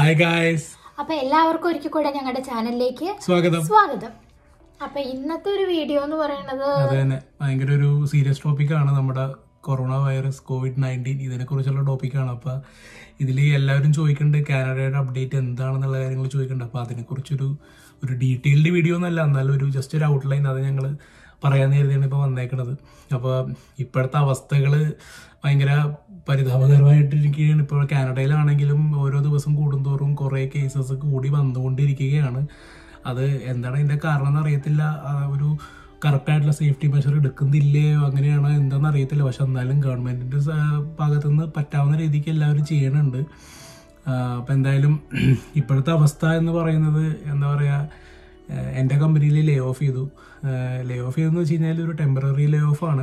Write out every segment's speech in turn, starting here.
Hi guys അപ്പൊ എല്ലാവർക്കും ഒരിക്കൽ കൂടെ ഞങ്ങളുടെ ചാനലിലേക്ക് സ്വാഗതം സ്വാഗതം അപ്പൊ ഇന്നത്തെ ഒരു വീഡിയോ എന്ന് പറയുന്നത് അത് തന്നെ ഭയങ്കര ഒരു സീരിയസ് ടോപ്പിക്കാണ് നമ്മുടെ കൊറോണ വൈറസ് കോവിഡ് നയൻറ്റീൻ ഇതിനെക്കുറിച്ചുള്ള ടോപ്പിക്കാണ് അപ്പോൾ ഇതിൽ എല്ലാവരും ചോദിക്കുന്നുണ്ട് കാനഡയുടെ അപ്ഡേറ്റ് എന്താണെന്നുള്ള കാര്യങ്ങൾ ചോദിക്കുന്നുണ്ട് അപ്പോൾ അതിനെക്കുറിച്ചൊരു ഒരു ഡീറ്റെയിൽഡ് വീഡിയോ ഒന്നല്ല എന്നാലും ഒരു ജസ്റ്റ് ഒരു ഔട്ട്ലൈൻ അത് ഞങ്ങൾ പറയാൻ കരുതിയാണ് ഇപ്പോൾ വന്നേക്കണത് അപ്പോൾ ഇപ്പോഴത്തെ അവസ്ഥകൾ ഭയങ്കര പരിതാപകരമായിട്ടിരിക്കുകയാണ് ഇപ്പോൾ കാനഡയിലാണെങ്കിലും ഓരോ ദിവസം കൂടുന്തോറും കുറേ കേസസ് കൂടി വന്നുകൊണ്ടിരിക്കുകയാണ് അത് എന്താണ് അതിൻ്റെ കാരണം എന്ന് അറിയത്തില്ല ആ ഒരു കറക്റ്റായിട്ടുള്ള സേഫ്റ്റി മെഷർ എടുക്കുന്നില്ലയോ അങ്ങനെയാണോ എന്താണെന്ന് അറിയത്തില്ല പക്ഷെ എന്നാലും ഗവൺമെൻറ്റിൻ്റെ ഭാഗത്തു നിന്ന് പറ്റാവുന്ന രീതിക്ക് എല്ലാവരും ചെയ്യണുണ്ട് അപ്പം എന്തായാലും ഇപ്പോഴത്തെ അവസ്ഥ എന്ന് പറയുന്നത് എന്താ പറയുക ഏഹ് എൻ്റെ കമ്പനിയിൽ ലേ ഓഫ് ചെയ്തു ലേ ഓഫ് ചെയ്തെന്ന് വെച്ച് കഴിഞ്ഞാൽ ഒരു ടെമ്പററി ലേ ഓഫാണ്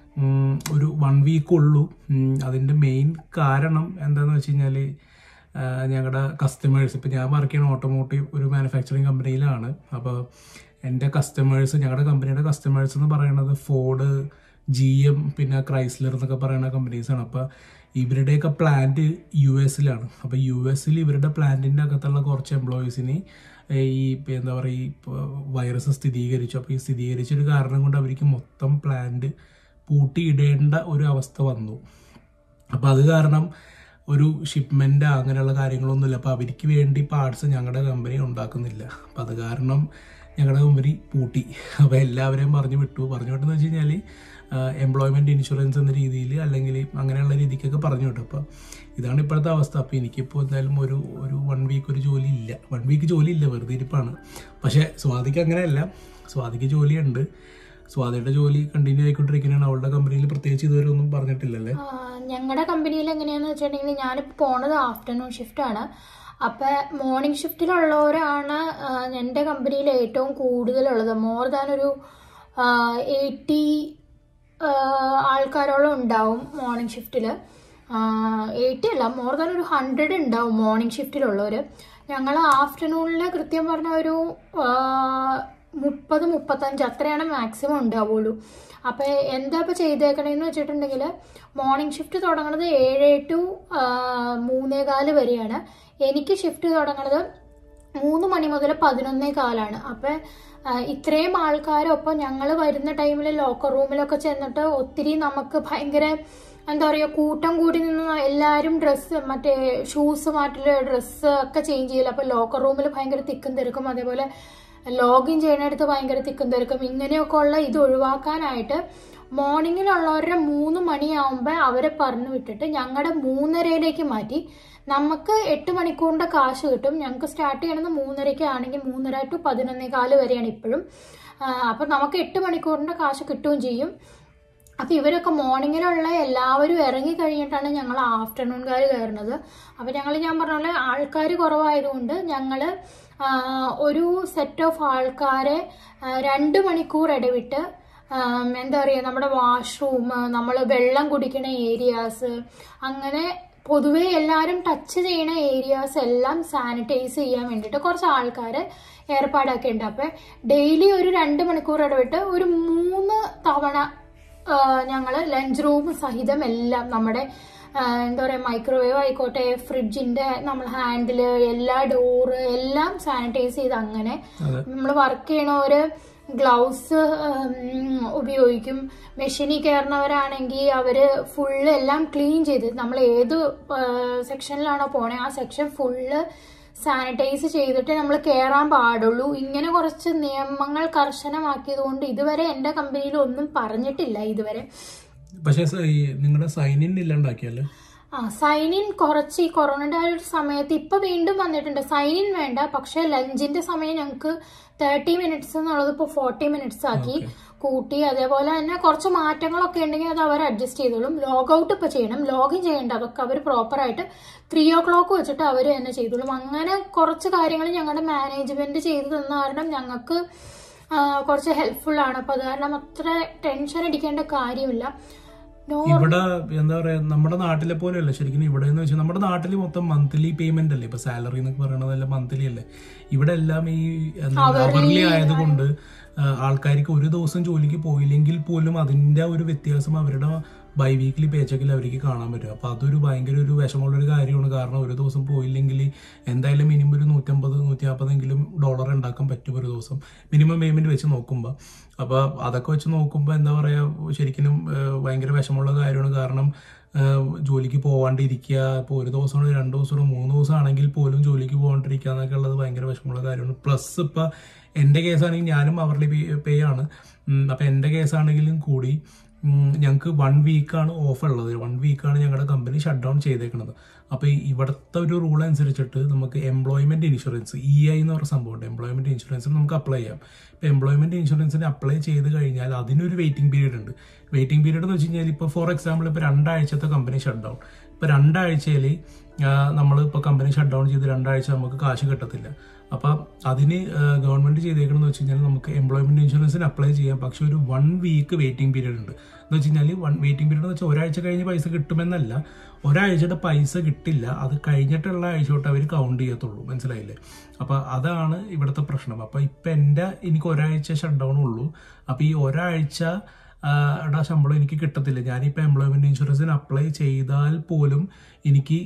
ഒരു വൺ വീക്ക് ഉള്ളൂ ഉം, അതിൻ്റെ മെയിൻ കാരണം എന്താണെന്ന് വെച്ച് കഴിഞ്ഞാൽ ഞങ്ങളുടെ കസ്റ്റമേഴ്സ് ഇപ്പോൾ ഞാൻ വർക്ക് ചെയ്യുന്ന ഓട്ടോമോട്ടീവ് ഒരു മാനുഫാക്ചറിങ് കമ്പനിയിലാണ് അപ്പോൾ എൻ്റെ കസ്റ്റമേഴ്സ് ഞങ്ങളുടെ കമ്പനിയുടെ കസ്റ്റമേഴ്സ് എന്ന് പറയുന്നത് ഫോർഡ് ജി എം പിന്നെ ക്രൈസ്ലർ എന്നൊക്കെ പറയുന്ന കമ്പനീസാണ് അപ്പോൾ ഇവരുടെയൊക്കെ പ്ലാന്റ് യു എസിലാണ് അപ്പോൾ യു എസിൽ ഇവരുടെ പ്ലാന്റിൻ്റെ അകത്തുള്ള കുറച്ച് എംപ്ലോയീസിന് ഈ ഇപ്പൊ എന്താ പറയുക ഈ വൈറസ് സ്ഥിരീകരിച്ചു അപ്പോൾ ഈ സ്ഥിരീകരിച്ചൊരു കാരണം കൊണ്ട് അവർക്ക് മൊത്തം പ്ലാന്റ് പൂട്ടിയിടേണ്ട ഒരു അവസ്ഥ വന്നു അപ്പോൾ അത് കാരണം ഒരു ഷിപ്മെൻ്റ് അങ്ങനെയുള്ള കാര്യങ്ങളൊന്നുമില്ല അപ്പോൾ അവർക്ക് വേണ്ടി പാർട്സ് ഞങ്ങളുടെ കമ്പനി ഉണ്ടാക്കുന്നില്ല അപ്പോൾ അത് കാരണം ഞങ്ങളുടെ കമ്പനി പൂട്ടി അപ്പോൾ എല്ലാവരെയും പറഞ്ഞു വിട്ടു പറഞ്ഞു വിട്ടെന്ന് വെച്ച് കഴിഞ്ഞാൽ എംപ്ലോയ്മെൻറ്റ് ഇൻഷുറൻസ് എന്ന രീതിയിൽ അല്ലെങ്കിൽ അങ്ങനെയുള്ള രീതിക്കൊക്കെ പറഞ്ഞു വിട്ടു അപ്പോൾ ഇതാണ് ഇപ്പോഴത്തെ അവസ്ഥ അപ്പോൾ എനിക്കിപ്പോൾ എന്തായാലും ഒരു ഒരു വൺ വീക്ക് ഒരു ജോലി ഇല്ല വൺ വീക്ക് ജോലി ഇല്ല വെറുതെ ഇരിപ്പാണ് പക്ഷേ സ്വാതിക്ക് അങ്ങനെയല്ല സ്വാതിക്ക് ജോലിയുണ്ട് സ്വാതിയുടെ ജോലി കണ്ടിന്യൂ ആയിക്കൊണ്ടിരിക്കുന്നതാണ് അവളുടെ കമ്പനിയിൽ പ്രത്യേകിച്ച് ഇതുവരെ ഒന്നും പറഞ്ഞിട്ടില്ലല്ലേ ഞങ്ങളുടെ കമ്പനിയിൽ എങ്ങനെയാന്ന് വെച്ചിട്ടുണ്ടെങ്കിൽ ഞാനിപ്പോൾ പോണത് ആഫ്റ്റർനൂൺ ഷിഫ്റ്റ് ആണ് അപ്പൊ മോർണിംഗ് ഷിഫ്റ്റിലുള്ളവരാണ് ആ, എൻ്റെ കമ്പനിയിൽ ഏറ്റവും കൂടുതലുള്ളത് മോർ ദാൻ ഒരു എയ്റ്റി ആൾക്കാരോളം ഉണ്ടാവും മോർണിംഗ് ഷിഫ്റ്റിൽ എയ്റ്റി അല്ല മോർ ദാൻ ഒരു ഹൺഡ്രഡ് ഉണ്ടാവും മോർണിംഗ് ഷിഫ്റ്റിലുള്ളവർ ഞങ്ങൾ ആഫ്റ്റർനൂണിൽ കൃത്യം പറഞ്ഞ ഒരു ആ, മുപ്പത് മുപ്പത്തഞ്ച് അത്രയാണ് മാക്സിമം ഉണ്ടാവുള്ളൂ അപ്പോൾ എന്താ ഇപ്പോൾ ചെയ്തേക്കണേന്ന് വെച്ചിട്ടുണ്ടെങ്കിൽ മോർണിംഗ് ഷിഫ്റ്റ് തുടങ്ങുന്നത് ഏഴ് ടു മൂന്നേകാല് വരെയാണ് എനിക്ക് ഷിഫ്റ്റ് തുടങ്ങുന്നത് മൂന്ന് മണി മുതൽ പതിനൊന്നേ കാലാണ് അപ്പം ഇത്രയും ആൾക്കാരൊപ്പം ഞങ്ങൾ വരുന്ന ടൈമിൽ ലോക്കർ റൂമിലൊക്കെ ചെന്നിട്ട് ഒത്തിരി നമുക്ക് ഭയങ്കര എന്താ പറയുക കൂട്ടം കൂടി നിന്ന് എല്ലാവരും ഡ്രസ്സ് മറ്റേ ഷൂസ് മാറ്റല് ഡ്രസ്സ് ഒക്കെ ചേഞ്ച് ചെയ്യില്ല അപ്പോൾ ലോക്കർ റൂമിൽ ഭയങ്കര തിക്കും തിരക്കും അതേപോലെ ലോഗിൻ ചെയ്യുന്നിടത്ത് ഭയങ്കര തിക്കും തിരക്കും ഇങ്ങനെയൊക്കെ ഉള്ള ഇത് ഒഴിവാക്കാനായിട്ട് മോർണിംഗിലുള്ളവരുടെ മൂന്ന് മണിയാവുമ്പോൾ അവരെ പറഞ്ഞു വിട്ടിട്ട് ഞങ്ങളുടെ മൂന്നരയിലേക്ക് മാറ്റി നമുക്ക് എട്ട് മണിക്കൂറിന്റെ കാശ് കിട്ടും ഞങ്ങൾക്ക് സ്റ്റാർട്ട് ചെയ്യണത് മൂന്നരയ്ക്ക് ആണെങ്കിൽ മൂന്നര ടു പതിനൊന്നേ കാല് വരെയാണ് ഇപ്പോഴും അപ്പം നമുക്ക് എട്ട് മണിക്കൂറിന്റെ കാശ് കിട്ടുകയും ചെയ്യും അപ്പൊ ഇവരൊക്കെ മോർണിംഗിലുള്ള എല്ലാവരും ഇറങ്ങി കഴിഞ്ഞിട്ടാണ് ഞങ്ങൾ ആഫ്റ്റർനൂൺകാർ കയറുന്നത് അപ്പൊ ഞങ്ങൾ ഞാൻ പറഞ്ഞ പോലെ ആൾക്കാർ കുറവായതുകൊണ്ട് ഞങ്ങൾ ഒരു സെറ്റ് ഓഫ് ആൾക്കാരെ ആ, രണ്ട് മണിക്കൂർ ഇടവിട്ട് ആം, എന്താ പറയുക നമ്മുടെ വാഷ്റൂം നമ്മൾ വെള്ളം കുടിക്കുന്ന ഏരിയാസ് അങ്ങനെ പൊതുവെ എല്ലാവരും ടച്ച് ചെയ്യുന്ന ഏരിയാസ് എല്ലാം സാനിറ്റൈസ് ചെയ്യാൻ വേണ്ടിയിട്ട് കുറച്ച് ആൾക്കാർ ഏർപ്പാടാക്കിയിട്ടുണ്ട് അപ്പം ഡെയിലി ഒരു രണ്ട് മണിക്കൂർ ഇടവിട്ട് ഒരു മൂന്ന് തവണ ഞങ്ങൾ ലഞ്ച് റൂം സഹിതം എല്ലാം നമ്മുടെ ആ, എന്താ പറയുക മൈക്രോവേവ് ആയിക്കോട്ടെ ഫ്രിഡ്ജിന്റെ നമ്മൾ ഹാൻഡില് എല്ലാ ഡോറ് എല്ലാം സാനിറ്റൈസ് ചെയ്ത് അങ്ങനെ അതെ നമ്മൾ വർക്ക് ചെയ്യണവര് ഗ്ലൗസ് ഉപയോഗിക്കും മെഷീനിൽ കയറുന്നവരാണെങ്കിൽ അവര് ഫുള്ള് എല്ലാം ക്ലീൻ ചെയ്ത് നമ്മൾ ഏത് സെക്ഷനിലാണോ പോണേ ആ സെക്ഷൻ ഫുള്ള് സാനിറ്റൈസ് ചെയ്തിട്ട് നമ്മൾ കയറാൻ പാടുള്ളൂ ഇങ്ങനെ കുറച്ച് നിയമങ്ങൾ കർശനമാക്കിയത് കൊണ്ട് ഇതുവരെ എൻ്റെ കമ്പനിയിൽ ഒന്നും പറഞ്ഞിട്ടില്ല ഇതുവരെ പക്ഷേ നിങ്ങളുടെ സൈൻ ഇൻ ഇല്ലാണ്ടാക്കിയല്ലേ ആ സൈൻ ഇൻ കുറച്ച് ഈ കൊറോണയുടെ ആ ഒരു സമയത്ത് ഇപ്പൊ വീണ്ടും വന്നിട്ടുണ്ട് സൈൻ ഇൻ വേണ്ട പക്ഷെ ലഞ്ചിന്റെ സമയം ഞങ്ങൾക്ക് തേർട്ടി മിനിറ്റ്സ് എന്നുള്ളത് ഇപ്പോൾ ഫോർട്ടി മിനിറ്റ്സ് ആക്കി കൂട്ടി അതേപോലെ തന്നെ കുറച്ച് മാറ്റങ്ങളൊക്കെ ഉണ്ടെങ്കിൽ അത് അവർ അഡ്ജസ്റ്റ് ചെയ്തോളും ലോഗ് ഔട്ട് ഇപ്പൊ ചെയ്യണം ലോഗിൻ ചെയ്യേണ്ട അതൊക്കെ അവർ പ്രോപ്പറായിട്ട് ത്രീ ഓ ക്ലോക്ക് വെച്ചിട്ട് അവർ തന്നെ ചെയ്തോളും അങ്ങനെ കുറച്ച് കാര്യങ്ങൾ ഞങ്ങളുടെ മാനേജ്മെന്റ് ചെയ്തു തന്ന കാരണം ഞങ്ങൾക്ക് ആ, കുറച്ച് ഹെൽപ്ഫുൾ ആണ് അപ്പൊ അത് കാരണം അത്ര ടെൻഷൻ അടിക്കേണ്ട കാര്യമില്ല നോ ഇവിടെ എന്താ പറയാ നമ്മുടെ നാട്ടിലെ പോലെയല്ല ശരിക്കും ഇവിടെ എന്ന് വെച്ചാൽ നമ്മുടെ നാട്ടിൽ മൊത്തം മന്ത്ലി പേയ്മെന്റ് അല്ലേ ഇപ്പൊ സാലറി എന്നൊക്കെ പറയണതെല്ലാം മന്ത്ലി അല്ലേ ഇവിടെ എല്ലാം ഈ അവർലി ആയതുകൊണ്ട് ആ, ആൾക്കാർക്ക് ഒരു ദിവസം ജോലിക്ക് പോയില്ലെങ്കിൽ പോലും അതിന്റെ ഒരു വ്യത്യാസം അവരുടെ ബൈ വീക്ക്ലി പേ ചെക്കിൽ അവർക്ക് കാണാൻ പറ്റും അപ്പോൾ അതൊരു ഭയങ്കര ഒരു വിഷമമുള്ളൊരു കാര്യമാണ് കാരണം ഒരു ദിവസം പോയില്ലെങ്കിൽ എന്തായാലും മിനിമം ഒരു നൂറ്റമ്പത് നൂറ്റി നാൽപ്പതെങ്കിലും ഡോളർ ഉണ്ടാക്കാൻ പറ്റും ഒരു ദിവസം മിനിമം പേയ്മെന്റ് വെച്ച് നോക്കുമ്പോൾ അപ്പോൾ അതൊക്കെ വെച്ച് നോക്കുമ്പോൾ എന്താ പറയുക ശരിക്കും ഏഹ്, ഭയങ്കര വിഷമമുള്ള കാര്യമാണ് കാരണം ഏഹ്, ജോലിക്ക് പോവാണ്ടിരിക്കുക ഇപ്പോൾ ഒരു ദിവസമാണ് രണ്ട് ദിവസമാണ് മൂന്ന് ദിവസം ആണെങ്കിൽ പോലും ജോലിക്ക് പോകാണ്ടിരിക്കുക എന്നൊക്കെ ഉള്ളത് ഭയങ്കര വിഷമമുള്ള കാര്യമാണ് പ്ലസ് ഇപ്പം എൻ്റെ കേസാണെങ്കിൽ ഞാനും അവരുടെ പേ ആണ് ഉം, അപ്പം എൻ്റെ കേസാണെങ്കിലും കൂടി ഞങ്ങൾക്ക് വൺ വീക്കാണ് ഓഫ് ഉള്ളത് വൺ വീക്കാണ് ഞങ്ങളുടെ കമ്പനി ഷട്ട് ഡൗൺ ചെയ്തേക്കുന്നത് അപ്പോൾ ഇവിടുത്തെ ഒരു റൂൾ അനുസരിച്ചിട്ട് നമുക്ക് എംപ്ലോയ്മെന്റ് ഇൻഷുറൻസ് ഇ ഐ എന്ന് പറഞ്ഞ സംഭവമുണ്ട് എംപ്ലോയ്മെന്റ് ഇൻഷുറൻസിന് നമുക്ക് അപ്ലൈ ചെയ്യാം ഇപ്പോൾ എംപ്ലോയ്മെന്റ് ഇൻഷുറൻസിന് അപ്ലൈ ചെയ്ത് കഴിഞ്ഞാൽ അതിനൊരു വെയിറ്റിംഗ് പീരീഡ് ഉണ്ട് വെയിറ്റിംഗ് പീരീഡ് എന്ന് വെച്ച് കഴിഞ്ഞാൽ ഇപ്പോൾ ഫോർ എക്സാമ്പിൾ ഇപ്പോൾ രണ്ടാഴ്ചത്തെ കമ്പനി ഷട്ട് ഡൗൺ ഇപ്പോൾ രണ്ടാഴ്ചയിൽ നമ്മൾ ഇപ്പോൾ കമ്പനി ഷട്ട് ഡൗൺ ചെയ്ത് രണ്ടാഴ്ച നമുക്ക് കാശ് കിട്ടത്തില്ല അപ്പം അതിന് ഗവൺമെന്റ് ചെയ്തേക്കണമെന്ന് വെച്ച് കഴിഞ്ഞാൽ നമുക്ക് എംപ്ലോയ്മെന്റ് ഇൻഷുറൻസിന് അപ്ലൈ ചെയ്യാം പക്ഷെ ഒരു വൺ വീക്ക് വെയിറ്റിംഗ് പീരീഡ് ഉണ്ട് എന്ന് വെച്ച് കഴിഞ്ഞാൽ വൺ വെയിറ്റിംഗ് പീരീഡ് എന്ന് വെച്ചാൽ ഒരാഴ്ച കഴിഞ്ഞ് പൈസ കിട്ടുമെന്നല്ല ഒരാഴ്ചയുടെ പൈസ കിട്ടില്ല അത് കഴിഞ്ഞിട്ടുള്ള ആഴ്ച തൊട്ട് അവർ കൗണ്ട് ചെയ്യത്തുള്ളൂ മനസ്സിലായില്ലേ അപ്പോൾ അതാണ് ഇവിടുത്തെ പ്രശ്നം അപ്പോൾ ഇപ്പം എൻ്റെ എനിക്ക് ഒരാഴ്ച ഷട്ട് ഡൗൺ ഉള്ളൂ അപ്പോൾ ഈ ഒരാഴ്ച യുടെ ശമ്പളം എനിക്ക് കിട്ടത്തില്ല ഞാനിപ്പോൾ എംപ്ലോയ്മെന്റ് ഇൻഷുറൻസിന് അപ്ലൈ ചെയ്താൽ പോലും എനിക്ക്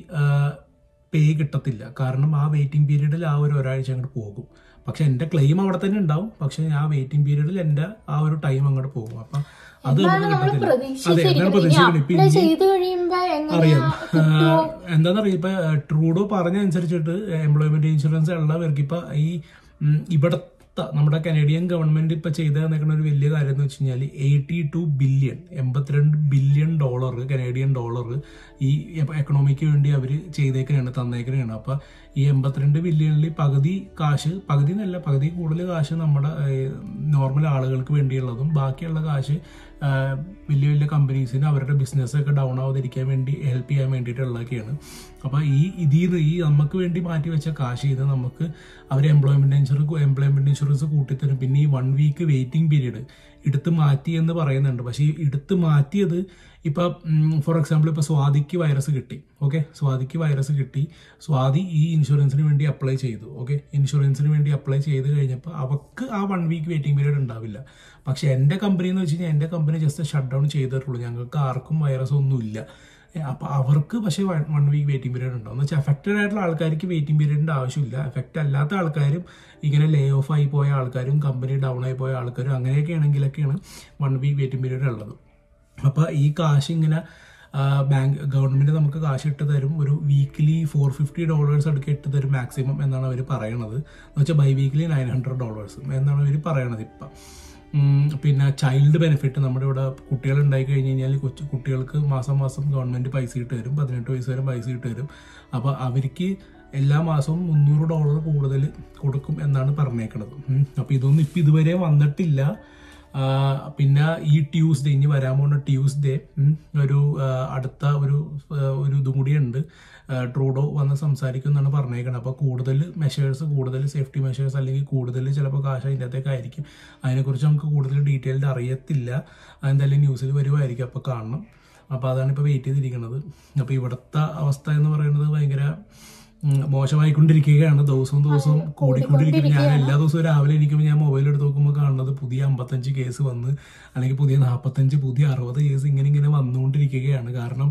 പേ കിട്ടത്തില്ല കാരണം ആ വെയിറ്റിംഗ് പീരീഡിൽ ആ ഒരു ഒരാഴ്ച അങ്ങോട്ട് പോകും പക്ഷെ എൻ്റെ ക്ലെയിം അവിടെ തന്നെ ഉണ്ടാവും പക്ഷെ ആ വെയിറ്റിംഗ് പീരീഡിൽ എൻ്റെ ആ ഒരു ടൈം അങ്ങോട്ട് പോകും അപ്പം അത് എന്നാലും നമുക്ക് നമ്മൾ കിട്ടത്തില്ല അതെ പ്രതീക്ഷിച്ചിരിക്കുന്നു എന്നാണ് ഇനി പ്രതീക്ഷിക്കുന്നത് ഇപ്പം അപ്ലൈ ഇനി ചെയ്ത് കഴിയുമ്പോ അറിയാം എങ്ങനെയാ എന്താണെന്നറിയാം ഇപ്പൊ ട്രൂഡോ പറഞ്ഞ അനുസരിച്ചിട്ട് എംപ്ലോയ്മെന്റ് ഇൻഷുറൻസ് ഉള്ളവർക്ക് ഇപ്പൊ ഈ ഉം, ഇവിടത്തെ നമ്മുടെ കനേഡിയൻ ഗവൺമെന്റ് ഇപ്പൊ ചെയ്ത് തന്നേക്കുന്ന ഒരു വലിയ കാര്യം എന്ന് വെച്ച് കഴിഞ്ഞാൽ എയ്റ്റി ടു ബില്യൺ എൺപത്തിരണ്ട് ബില്യൺ ഡോളർ കനേഡിയൻ ഡോളർ ഈ എക്കണോമിക്ക് വേണ്ടി അവർ ചെയ്തേക്കുന്നതാണ് തന്നേക്കുന്നതാണ് അപ്പൊ ഈ എൺപത്തിരണ്ട് ബില്യണിൽ പകുതി കാശ് പകുതി എന്നല്ല പകുതി കൂടുതൽ കാശ് നമ്മുടെ നോർമൽ ആളുകൾക്ക് വേണ്ടിയുള്ളതും ബാക്കിയുള്ള കാശ് ആ, വലിയ വലിയ കമ്പനീസിന് അവരുടെ ബിസിനസ് ഒക്കെ ഡൗൺ ആവാതിരിക്കാൻ വേണ്ടി ഹെൽപ്പ് ചെയ്യാൻ വേണ്ടിയിട്ടുള്ളതൊക്കെയാണ് അപ്പോൾ ഈ ഇതിൽ നിന്ന് ഈ നമുക്ക് വേണ്ടി മാറ്റി വെച്ച കാശ് ഇത് നമുക്ക് അവർ എംപ്ലോയ്മെന്റ് ഇൻഷുറൻസ് എംപ്ലോയ്മെന്റ് ഇൻഷുറൻസ് കൂട്ടിത്തരും പിന്നെ ഈ വൺ വീക്ക് വെയിറ്റിംഗ് പീരീഡ് എടുത്ത് മാറ്റി എന്ന് പറയുന്നുണ്ട് പക്ഷേ ഈ എടുത്ത് മാറ്റിയത് ഇപ്പൊ ഫോർ എക്സാമ്പിൾ ഇപ്പൊ സ്വാതിക്ക് വൈറസ് കിട്ടി ഓക്കെ സ്വാതിക്ക് വൈറസ് കിട്ടി സ്വാതി ഈ ഇൻഷുറൻസിന് വേണ്ടി അപ്ലൈ ചെയ്തു ഓക്കെ ഇൻഷുറൻസിന് വേണ്ടി അപ്ലൈ ചെയ്ത് കഴിഞ്ഞപ്പോൾ അവർക്ക് ആ വൺ വീക്ക് വെയിറ്റിംഗ് പീരീഡ് ഉണ്ടാവില്ല പക്ഷെ എൻ്റെ കമ്പനി എന്ന് വെച്ച് കഴിഞ്ഞാൽ എൻ്റെ കമ്പനി ജസ്റ്റ് ഷട്ട് ഡൗൺ ചെയ്തിട്ടുള്ളൂ ഞങ്ങൾക്ക് ആർക്കും വൈറസ് ഒന്നുമില്ല അപ്പോൾ അവർക്ക് പക്ഷേ വൺ വീക്ക് വെയിറ്റിംഗ് പീരീഡ് ഉണ്ടാവും എന്ന് വെച്ചാൽ അഫക്റ്റഡ് ആയിട്ടുള്ള ആൾക്കാർക്ക് വെയിറ്റിംഗ് പീരീഡിൻ്റെ ആവശ്യമില്ല എഫക്റ്റ് അല്ലാത്ത ആൾക്കാരും ഇങ്ങനെ ലേ ഓഫ് ആയി പോയ ആൾക്കാരും കമ്പനി ഡൗൺ ആയി പോയ ആൾക്കാരും അങ്ങനെയൊക്കെ ആണെങ്കിലൊക്കെയാണ് വൺ വീക്ക് വെയിറ്റിംഗ് പീരീഡ് ഉള്ളത് അപ്പോൾ ഈ കാശ് ഇങ്ങനെ ബാങ്ക് ഗവൺമെന്റ് നമുക്ക് കാശ് ഇട്ട് തരും ഒരു വീക്കിലി ഫോർ ഫിഫ്റ്റി ഡോളേഴ്സ് അടുക്ക ഇട്ട് തരും മാക്സിമം എന്നാണ് അവർ പറയണത് എന്ന് വെച്ചാൽ bi weekly nine hundred dollars എന്നാണ് അവർ പറയണത് ഇപ്പം ഉം, പിന്നെ ചൈൽഡ് ബെനിഫിറ്റ് നമ്മുടെ ഇവിടെ കുട്ടികൾ ഉണ്ടായി കഴിഞ്ഞ് കഴിഞ്ഞാൽ കൊച്ചു കുട്ടികൾക്ക് മാസം മാസം ഗവൺമെന്റ് പൈസ ഇട്ട് തരും പതിനെട്ട് വയസ്സ് വരെ പൈസ ഇട്ട് തരും അപ്പോൾ അവർക്ക് എല്ലാ മാസവും മുന്നൂറ് ഡോളർ കൂടുതൽ കൊടുക്കും എന്നാണ് പറഞ്ഞേക്കുന്നത് അപ്പോൾ ഇതൊന്നും ഇപ്പം ഇതുവരെ വന്നിട്ടില്ല ആ, പിന്നെ ഈ ട്യൂസ്ഡേ ഇനി വരാൻ പോകുന്ന ട്യൂസ്ഡേ ഉം, ഒരു ആ, അടുത്ത ഒരു ആ, ഒരു ഇതും കൂടിയുണ്ട് ആ, ട്രൂഡോ വന്ന് സംസാരിക്കും എന്നാണ് പറഞ്ഞേക്കുന്നത് അപ്പോൾ കൂടുതൽ മെഷേഴ്സ് കൂടുതൽ സേഫ്റ്റി മെഷേഴ്സ് അല്ലെങ്കിൽ കൂടുതൽ ചിലപ്പോൾ കാശ് അതിൻ്റെ അകത്തേക്കായിരിക്കും അതിനെക്കുറിച്ച് നമുക്ക് കൂടുതൽ ഡീറ്റെയിൽഡ് അറിയത്തില്ല അതെന്തായാലും ന്യൂസിൽ വരുമായിരിക്കും അപ്പോൾ കാണണം അപ്പോൾ അതാണ് ഇപ്പോൾ വെയിറ്റ് ചെയ്തിരിക്കുന്നത് അപ്പോൾ ഇവിടുത്തെ അവസ്ഥ എന്ന് പറയുന്നത് ഭയങ്കര ഉം, മോശമായിക്കൊണ്ടിരിക്കുകയാണ് ദിവസവും ദിവസവും കൂടിക്കൊണ്ടിരിക്കും ഞാൻ എല്ലാ ദിവസവും രാവിലെ ഇരിക്കുമ്പോൾ ഞാൻ മൊബൈൽ എടുത്ത് നോക്കുമ്പോൾ കാണുന്നത് പുതിയ അമ്പത്തഞ്ച് കേസ് വന്ന് അല്ലെങ്കിൽ പുതിയ നാൽപ്പത്തഞ്ച് പുതിയ അറുപത് കേസ് ഇങ്ങനെ ഇങ്ങനെ വന്നുകൊണ്ടിരിക്കുകയാണ് കാരണം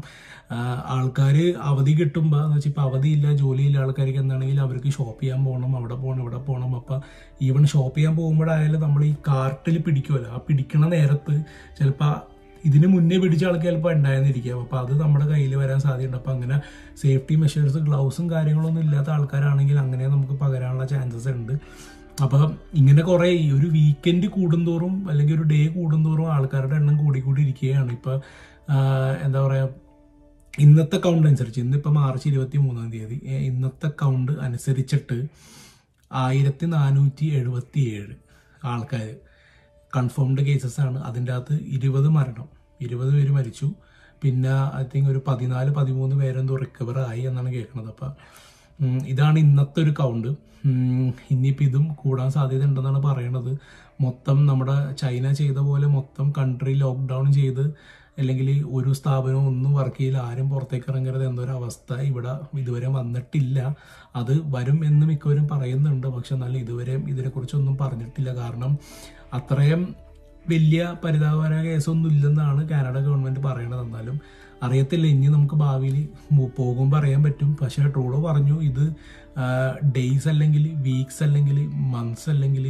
ആൾക്കാർ അവധി കിട്ടുമ്പോൾ എന്ന് വെച്ചാൽ ഇപ്പോൾ അവധിയില്ല ജോലിയില്ല ആൾക്കാർക്ക് എന്താണെങ്കിൽ അവർക്ക് ഷോപ്പ് ചെയ്യാൻ പോകണം അവിടെ പോകണം ഇവിടെ പോകണം അപ്പം ഈവൻ ഷോപ്പ് ചെയ്യാൻ പോകുമ്പോഴായാലും നമ്മൾ ഈ കാർട്ടിൽ പിടിക്കുമല്ലോ ആ പിടിക്കണ നേരത്ത് ചിലപ്പോൾ ഇതിന് മുന്നേ പിടിച്ച ആൾക്ക് ചിലപ്പോൾ ഉണ്ടായിരുന്നിരിക്കാം അപ്പോൾ അത് നമ്മുടെ കയ്യിൽ വരാൻ സാധ്യതയുണ്ട് അപ്പോൾ അങ്ങനെ സേഫ്റ്റി മെഷേഴ്സ് ഗ്ലൗസും കാര്യങ്ങളൊന്നും ഇല്ലാത്ത ആൾക്കാരാണെങ്കിൽ അങ്ങനെ നമുക്ക് പകരാനുള്ള ചാൻസസ് ഉണ്ട് അപ്പോൾ ഇങ്ങനെ കുറേ ഈ ഒരു വീക്കെൻഡ് കൂടുന്തോറും അല്ലെങ്കിൽ ഒരു ഡേ കൂടുന്തോറും ആൾക്കാരുടെ എണ്ണം കൂടിക്കൂടി ഇരിക്കുകയാണ് ഇപ്പോൾ എന്താ പറയുക ഇന്നത്തെ കൗണ്ട് അനുസരിച്ച് ഇന്നിപ്പോൾ മാർച്ച് ഇരുപത്തി മൂന്നാം തീയതി ഏ, ഇന്നത്തെ കൗണ്ട് അനുസരിച്ചിട്ട് ആയിരത്തി നാനൂറ്റി എഴുപത്തി ഏഴ് ആൾക്കാർ കൺഫേംഡ് കേസസ് ആണ് അതിൻ്റെ അകത്ത് ഇരുപത് മരണം ഇരുപത് പേര് മരിച്ചു പിന്നെ ഐ തിങ്ക് ഒരു പതിനാല് പതിമൂന്ന് പേരെന്തോ റിക്കവർ ആയി എന്നാണ് കേൾക്കുന്നത് അപ്പം ഉം, ഇതാണ് ഇന്നത്തെ ഒരു കൗണ്ട് ഇനിയിപ്പോൾ ഇതും കൂടാൻ സാധ്യത ഉണ്ടെന്നാണ് പറയണത് മൊത്തം നമ്മുടെ ചൈന ചെയ്ത പോലെ മൊത്തം കൺട്രി ലോക്ക്ഡൗൺ ചെയ്ത് അല്ലെങ്കിൽ ഒരു സ്ഥാപനവും ഒന്നും വർക്ക് ചെയ്യില്ല ആരും പുറത്തേക്ക് ഇറങ്ങരുത് എന്നൊരു അവസ്ഥ ഇവിടെ ഇതുവരെ വന്നിട്ടില്ല അത് വരും എന്ന് മിക്കവരും പറയുന്നുണ്ട് പക്ഷെ എന്നാലും ഇതുവരെ ഇതിനെക്കുറിച്ചൊന്നും പറഞ്ഞിട്ടില്ല കാരണം അത്രയും വലിയ പരിതാപകരമായ കേസൊന്നും ഇല്ലെന്നാണ് കാനഡ ഗവൺമെന്റ് പറയണത് എന്നാലും അറിയത്തില്ല ഇനി നമുക്ക് ഭാവിയിൽ പോകുമ്പോൾ അറിയാൻ പറ്റും പക്ഷേ ട്രൂഡോ പറഞ്ഞു ഇത് ഡേയ്സ് അല്ലെങ്കിൽ വീക്സ് അല്ലെങ്കിൽ മന്ത്സ് അല്ലെങ്കിൽ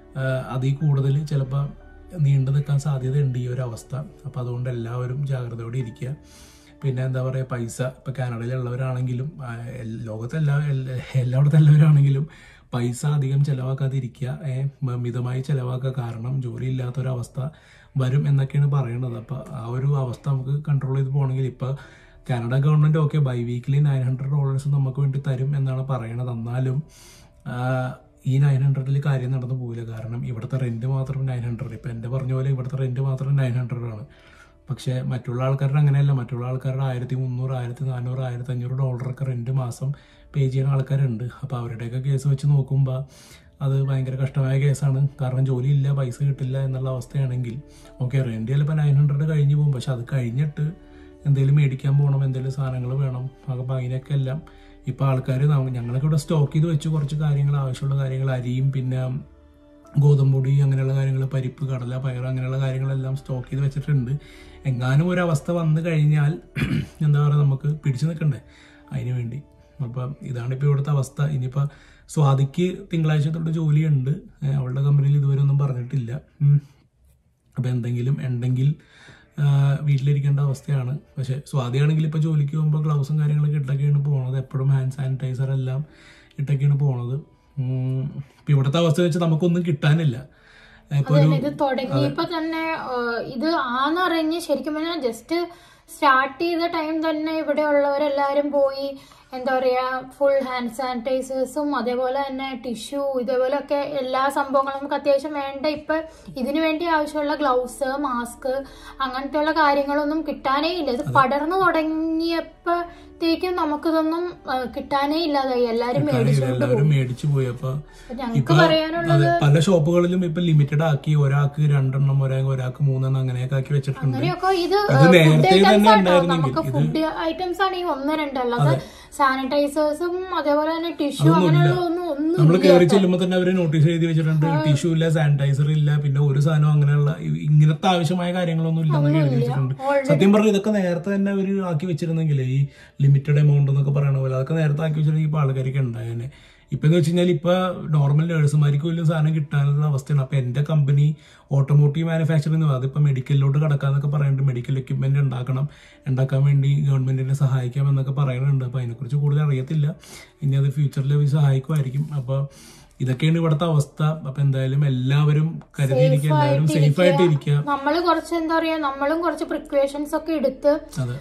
അതിൽ കൂടുതൽ ചിലപ്പോൾ നീണ്ടു നിൽക്കാൻ സാധ്യതയുണ്ട് ഈ ഒരു അവസ്ഥ അപ്പോൾ അതുകൊണ്ട് എല്ലാവരും ജാഗ്രതയോടെ ഇരിക്കുക പിന്നെ എന്താ പറയുക പൈസ ഇപ്പോൾ കാനഡയിലുള്ളവരാണെങ്കിലും ആ, എൽ- ലോകത്തെല്ലാ എല്ലാ- എല്ലായിടത്തും എല്ലാവരാണെങ്കിലും പൈസ അധികം ചിലവാക്കാതിരിക്കുക ഏ, മ- മിതമായി ചിലവാക്കുക കാരണം ജോലി ഇല്ലാത്തൊരവസ്ഥ വരും എന്നൊക്കെയാണ് പറയുന്നത് അപ്പോൾ ആ ഒരു അവസ്ഥ നമുക്ക് കൺട്രോൾ ചെയ്ത് പോകണമെങ്കിൽ ഇപ്പോൾ Canada government okay bi weekly nine hundred dollars നമുക്ക് വേണ്ടി തരും എന്നാണ് പറയണത് എന്നാലും ആ, ഈ നയൻ ഹൺഡ്രഡിൽ കാര്യം നടന്നു പോകില്ല കാരണം ഇവിടുത്തെ റെൻറ്റ് മാത്രം നയൻ ഹൺഡ്രഡ് ഇപ്പം എൻ്റെ പറഞ്ഞ പോലെ ഇവിടുത്തെ റെൻറ്റ് മാത്രം നയൻ ഹൺഡ്രഡ് ആണ് പക്ഷേ മറ്റുള്ള ആൾക്കാരുടെ അങ്ങനെയല്ല മറ്റുള്ള ആൾക്കാരുടെ ആയിരത്തി മുന്നൂറ് ആയിരത്തി നാനൂറ് ആയിരത്തി അഞ്ഞൂറ് ഡോളറൊക്കെ റെൻറ്റ് മാസം പേ ചെയ്യുന്ന ആൾക്കാരുണ്ട് അപ്പോൾ അവരുടെയൊക്കെ കേസ് വെച്ച് നോക്കുമ്പോൾ അത് ഭയങ്കര കഷ്ടമായ കേസാണ് കാരണം ജോലിയില്ല പൈസ കിട്ടില്ല എന്നുള്ള അവസ്ഥയാണെങ്കിൽ ഓക്കെ റെൻറ്റ് ചിലപ്പോൾ നയൻ ഹൺഡ്രഡ് കഴിഞ്ഞ് പോകും പക്ഷെ അത് കഴിഞ്ഞിട്ട് എന്തെങ്കിലും മേടിക്കാൻ പോകണം എന്തെങ്കിലും സാധനങ്ങൾ വേണം അപ്പോൾ അതിനൊക്കെ എല്ലാം ഇപ്പോൾ ആൾക്കാർ ഞങ്ങളൊക്കെ ഇവിടെ സ്റ്റോക്ക് ചെയ്ത് വെച്ച് കുറച്ച് കാര്യങ്ങൾ ആവശ്യമുള്ള കാര്യങ്ങൾ അരിയും പിന്നെ ഗോതമ്പൊടി അങ്ങനെയുള്ള കാര്യങ്ങൾ പരിപ്പ് കടല പയർ അങ്ങനെയുള്ള കാര്യങ്ങളെല്ലാം സ്റ്റോക്ക് ചെയ്ത് വെച്ചിട്ടുണ്ട് എങ്ങാനും ഒരു അവസ്ഥ വന്നു കഴിഞ്ഞാൽ എന്താ പറയുക നമുക്ക് പിടിച്ചു നിൽക്കണ്ടേ അതിന് വേണ്ടി അപ്പം ഇതാണ് ഇപ്പോൾ ഇവിടുത്തെ അവസ്ഥ ഇനിയിപ്പോൾ സ്വാതിക്ക് തിങ്കളാഴ്ച തൊട്ട് ജോലിയുണ്ട് ഏഹ് അവളുടെ കമ്പനിയിൽ ഇതുവരെ ഒന്നും പറഞ്ഞിട്ടില്ല ഉം. അപ്പോൾ എന്തെങ്കിലും ഉണ്ടെങ്കിൽ ആ, വീട്ടിലിരിക്കേണ്ട അവസ്ഥയാണ് പക്ഷെ സ്വാതിയാണെങ്കിൽ ഇപ്പോൾ ജോലിക്ക് പോകുമ്പോൾ ഗ്ലൗസും കാര്യങ്ങളൊക്കെ ഇട്ടൊക്കെയാണ് പോണത് എപ്പോഴും ഹാൻഡ് സാനിറ്റൈസർ എല്ലാം ഇട്ടൊക്കെയാണ് പോണത് ഉം. ഇപ്പൊ ഇവിടുത്തെ അവസ്ഥ വെച്ച് നമുക്കൊന്നും കിട്ടാനില്ല ഇപ്പൊ ഒരു അതന്നെ ഇത് തുടങ്ങിയപ്പോ തന്നെ ഏഹ്, ഇത് ആന്നറിഞ്ഞ് ശരിക്കും പറഞ്ഞാൽ ജസ്റ്റ് സ്റ്റാർട്ട് ചെയ്ത ടൈം തന്നെ ഇവിടെ ഉള്ളവരെല്ലാരും പോയി എന്താ പറയാ ഫുൾ ഹാൻഡ് സാനിറ്റൈസേഴ്സും അതേപോലെ തന്നെ ടിഷ്യൂ ഇതേപോലെയൊക്കെ എല്ലാ സംഭവങ്ങളും നമുക്ക് അത്യാവശ്യം വേണ്ട ഇപ്പൊ ഇതിനു വേണ്ടി ആവശ്യമുള്ള ഗ്ലൗസ് മാസ്ക് അങ്ങനത്തെയുള്ള കാര്യങ്ങളൊന്നും കിട്ടാനേ ഇല്ല ഇത് പടർന്നു തുടങ്ങിയപ്പോഴത്തേക്കും നമുക്കിതൊന്നും ഏഹ്, കിട്ടാനേ ഇല്ലാതായി എല്ലാരും മേടിച്ചുകൊണ്ട് എല്ലാവരും മേടിച്ചു പോയി അപ്പൊ ഞങ്ങൾക്ക് ഇപ്പൊ പറയാനുള്ളത് അതെ പല ഷോപ്പുകളിലും ഇപ്പൊ ലിമിറ്റഡ് ആക്കി ഒരാൾക്ക് രണ്ടെണ്ണം ഒരാൾക്ക് ഒരാൾക്ക് മൂന്നെണ്ണം അങ്ങനെയൊക്കെ ആക്കി വെച്ചിട്ടുണ്ട് അങ്ങനെയൊക്കെ ഇത് ഇത് ഫുഡ് നേരത്തെ ഐറ്റംസ് തന്നെ ആട്ടോ ഉണ്ടായിരുന്നെങ്കിൽ നമുക്ക് ഇത് ഫുഡ് ഐറ്റംസ് ആണ് ഈ ഒന്ന് രണ്ട് അല്ലാതെ സാനിറ്റൈസേഴ്സും അതേപോലെ തന്നെ ടിഷ്യൂ അങ്ങനെയുള്ള ഒന്നും ഒന്നും നമ്മൾ കയറി ചെല്ലുമ്പോൾ തന്നെ അവര് നോട്ടീസ് എഴുതി വെച്ചിട്ടുണ്ട് ടിഷ്യൂ ഇല്ല സാനിറ്റൈസർ ഇല്ല പിന്നെ ഒരു സാധനം അങ്ങനെയുള്ള ഇ- ഇങ്ങനത്തെ ആവശ്യമായ കാര്യങ്ങളൊന്നും ഇല്ലെന്നൊക്കെ എഴുതി വെച്ചിട്ടുണ്ട് സത്യം പറഞ്ഞാൽ ഇതൊക്കെ നേരത്തെ തന്നെ അവർ ആക്കി വെച്ചിരുന്നെങ്കിൽ ഈ ലിമിറ്റഡ് എമൗണ്ട് എന്നൊക്കെ പറയണ പോലെ അതൊക്കെ നേരത്തെ ആക്കി വെച്ചിട്ടുണ്ടെങ്കിൽ ഇപ്പൊ ആൾക്കാർക്ക് ഉണ്ടായേനെ ഇപ്പൊ എന്ന് വെച്ച് കഴിഞ്ഞാൽ ഇപ്പൊ നോർമൽ നേഴ്സുമാർക്ക് വലിയ സാധനം കിട്ടാനുള്ള അവസ്ഥയാണ് അപ്പൊ എന്റെ കമ്പനി ഓട്ടോമോട്ടീവ് മാനുഫാക്ചറിംഗ് അതിപ്പോ മെഡിക്കലിലോട്ട് കടക്കാന്നൊക്കെ പറയുന്നുണ്ട് മെഡിക്കൽ എക്യുപ്മെന്റ് ഉണ്ടാക്കണം ഉണ്ടാക്കാൻ വേണ്ടി ഗവൺമെന്റിനെ സഹായിക്കാം എന്നൊക്കെ പറയുന്നുണ്ട് അപ്പൊ അതിനെക്കുറിച്ച് കൂടുതൽ അറിയത്തില്ല ഇനി അത് ഫ്യൂച്ചറിൽ അവർ സഹായിക്കുമായിരിക്കും അപ്പൊ ഇതൊക്കെയാണ് ഇവിടുത്തെ അവസ്ഥ അപ്പൊ എന്തായാലും എല്ലാവരും കരുതിയിരിക്കുക എല്ലാവരും സേഫ് ആയിട്ട് ഇരിക്കുക നമ്മള് കുറച്ച് എന്താ പറയാ നമ്മളും കുറച്ച് പ്രിക്വേഷൻസ് ഒക്കെ എടുത്ത് അതെ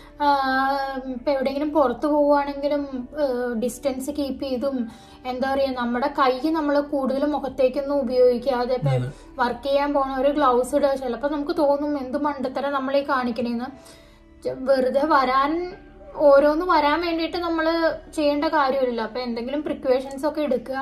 ആഹ് ഇപ്പൊ എവിടെയെങ്കിലും പുറത്തു പോവുകയാണെങ്കിലും ഡിസ്റ്റൻസ് കീപ്പ് ചെയ്തും എന്താ പറയാ നമ്മുടെ കൈ നമ്മൾ കൂടുതലും മുഖത്തേക്കൊന്നും ഉപയോഗിക്കാതെ ഇപ്പൊ വർക്ക് ചെയ്യാൻ പോണ ഒരു ഗ്ലൗസ് ഇടുക ചിലപ്പോൾ നമുക്ക് തോന്നും എന്ത് മണ്ടത്തരം നമ്മൾ ഈ കാണിക്കണേന്ന് ചെ- വെറുതെ വരാൻ ഓരോന്ന് വരാൻ വേണ്ടിയിട്ട് നമ്മൾ ചെയ്യേണ്ട കാര്യമില്ല അപ്പൊ എന്തെങ്കിലും പ്രിക്വേഷൻസ് ഒക്കെ എടുക്കുക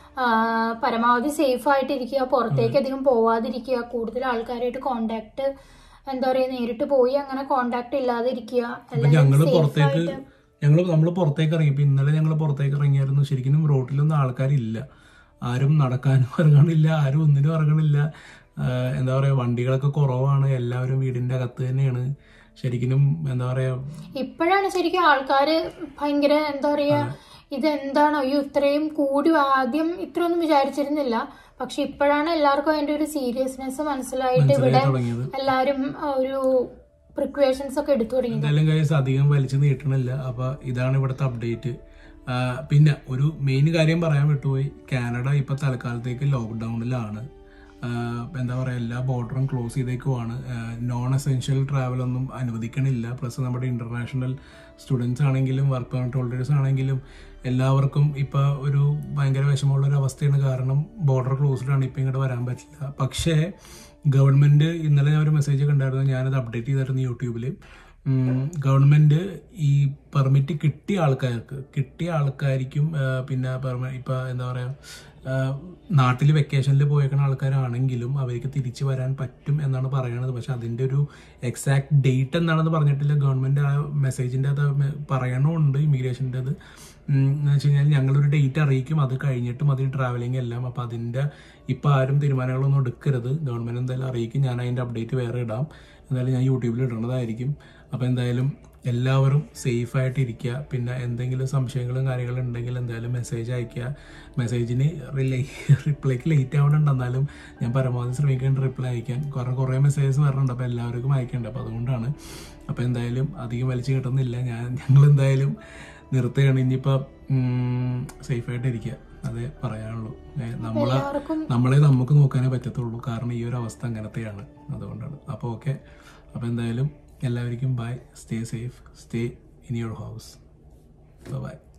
ആഹ് പരമാവധി സേഫ് ആയിട്ടിരിക്കുക പുറത്തേക്ക് അധികം പോവാതിരിക്കുക കൂടുതൽ ആൾക്കാരായിട്ട് കോണ്ടാക്ട് എന്താ പറയാ നേരിട്ട് പോയി അങ്ങനെ കോണ്ടാക്ട് ഇല്ലാതിരിക്കുക അപ്പൊ ഞങ്ങള് പുറത്തേക്ക് ഞങ്ങൾ നമ്മൾ പുറത്തേക്ക് ഇറങ്ങി ഇപ്പൊ ഇന്നലെ ഞങ്ങൾ പുറത്തേക്ക് ഇറങ്ങിയായിരുന്നു ശരിക്കും റോട്ടിലൊന്നും ആൾക്കാരില്ല ആരും നടക്കാനും ഇറങ്ങണില്ല ആരും ഒന്നിനും ഇറങ്ങണില്ല ആഹ് എന്താ പറയാ വണ്ടികളൊക്കെ കുറവാണ് എല്ലാവരും വീടിന്റെ അകത്ത് തന്നെയാണ് ശരിക്കും എന്താ പറയാ ഇപ്പോഴാണ് ശരിക്കും ആൾക്കാര് ഭയങ്കര എന്താ പറയാ ഇതെന്താണ് അയ്യോ ഇത്രയും കൂടി ആദ്യം ഇത്രയൊന്നും വിചാരിച്ചിരുന്നില്ല പക്ഷെ ഇപ്പോഴാണ് എല്ലാവർക്കും അതിന്റെ ഒരു സീരിയസ്നെസ് മനസ്സിലായിട്ട് ഇവിടെ മനസ്സിലായി തുടങ്ങിയത് എല്ലാരും ആ, ഒരു പ്രിക്വേഷൻസ് ഒക്കെ എടുത്തു തുടങ്ങി എന്തായാലും കൈസ് അധികം വലിച്ചു നീട്ടണില്ല അപ്പൊ ഇതാണ് ഇവിടുത്തെ അപ്ഡേറ്റ് പിന്നെ ഒരു മെയിൻ കാര്യം പറയാൻ വിട്ടുപോയി കാനഡ ഇപ്പൊ തൽക്കാലത്തേക്ക് ലോക്ക്ഡൌണിലാണ് എന്താ പറയുക എല്ലാ ബോർഡറും ക്ലോസ് ചെയ്തേക്കുവാണ് നോൺ എസെൻഷ്യൽ ട്രാവൽ ഒന്നും അനുവദിക്കണില്ല പ്ലസ് നമ്മുടെ ഇന്റർനാഷണൽ സ്റ്റുഡൻസ് ആണെങ്കിലും വർക്ക് പെർമിറ്റ് ഹോൾഡേഴ്സ് ആണെങ്കിലും എല്ലാവർക്കും ഇപ്പൊ ഒരു ഭയങ്കര വിഷമമുള്ള ഒരു അവസ്ഥയാണ് കാരണം ബോർഡർ ക്ലോസ്ഡ് ആണ് ഇപ്പൊ ഇങ്ങോട്ട് വരാൻ പറ്റില്ല പക്ഷേ ഗവൺമെന്റ് ഇന്നലെ ഞാൻ ഒരു മെസ്സേജ് കണ്ടായിരുന്നു ഞാനത് അപ്ഡേറ്റ് ചെയ്തായിരുന്നു യൂട്യൂബിൽ ഗവൺമെന്റ് ഈ പെർമിറ്റ് കിട്ടിയ ആൾക്കാർക്ക് കിട്ടിയ ആൾക്കാർക്കും ആ, പിന്നെ പെർമി ഇപ്പൊ എന്താ പറയാ നാട്ടിൽ വെക്കേഷനിൽ പോയേക്കുന്ന ആൾക്കാരാണെങ്കിലും അവർക്ക് തിരിച്ചു വരാൻ പറ്റും എന്നാണ് പറയണത് പക്ഷെ അതിന്റെ ഒരു എക്സാക്ട് ഡേറ്റ് എന്താണെന്ന് പറഞ്ഞിട്ടില്ല ഗവൺമെന്റ് ആ മെസ്സേജിന്റെ അത് പറയണമുണ്ട് ഇമിഗ്രേഷൻ്റെ അത് ഉം, എന്ന് വെച്ച് കഴിഞ്ഞാൽ ഞങ്ങളൊരു ഡേറ്റ് അറിയിക്കും അത് കഴിഞ്ഞിട്ട് മതി ട്രാവലിംഗ് എല്ലാം അപ്പം അതിൻ്റെ ഇപ്പം ആരും തീരുമാനങ്ങളൊന്നും എടുക്കരുത് ഗവൺമെൻറ് എന്തായാലും അറിയിക്കും ഞാൻ അതിൻ്റെ അപ്ഡേറ്റ് വേറെ ഇടാം എന്തായാലും ഞാൻ യൂട്യൂബിൽ ഇടുന്നതായിരിക്കും അപ്പോൾ എന്തായാലും എല്ലാവരും സേഫ് ആയിട്ട് ഇരിക്കുക പിന്നെ എന്തെങ്കിലും സംശയങ്ങളും കാര്യങ്ങളും ഉണ്ടെങ്കിൽ എന്തായാലും മെസ്സേജ് അയക്കുക മെസ്സേജിന് റിലേ റിപ്ലൈക്ക് ലേറ്റ് ആവുന്നുണ്ട് എന്നാലും ഞാൻ പരമാവധി ശ്രമിക്കേണ്ട റിപ്ലൈ അയക്കാൻ കാരണം കുറേ മെസ്സേജസ് വരണുണ്ട് അപ്പോൾ എല്ലാവർക്കും അയക്കണ്ട അപ്പോൾ അതുകൊണ്ടാണ് അപ്പോൾ എന്തായാലും അധികം വലിച്ചു കിട്ടുന്നില്ല ഞാൻ ഞങ്ങൾ എന്തായാലും നിർത്തുകയാണ് ഇനിയിപ്പോൾ സേഫായിട്ട് ഇരിക്കുക അതേ പറയാനുള്ളൂ ഏ, നമ്മളെ എല്ലാവർക്കും നമ്മളെ നമുക്ക് നോക്കാനേ പറ്റത്തുള്ളൂ കാരണം ഈ ഒരു അവസ്ഥ അങ്ങനത്തെയാണ് അതുകൊണ്ടാണ് അപ്പോൾ ഓക്കെ അപ്പോൾ എന്തായാലും എല്ലാവർക്കും bye stay safe stay in your house by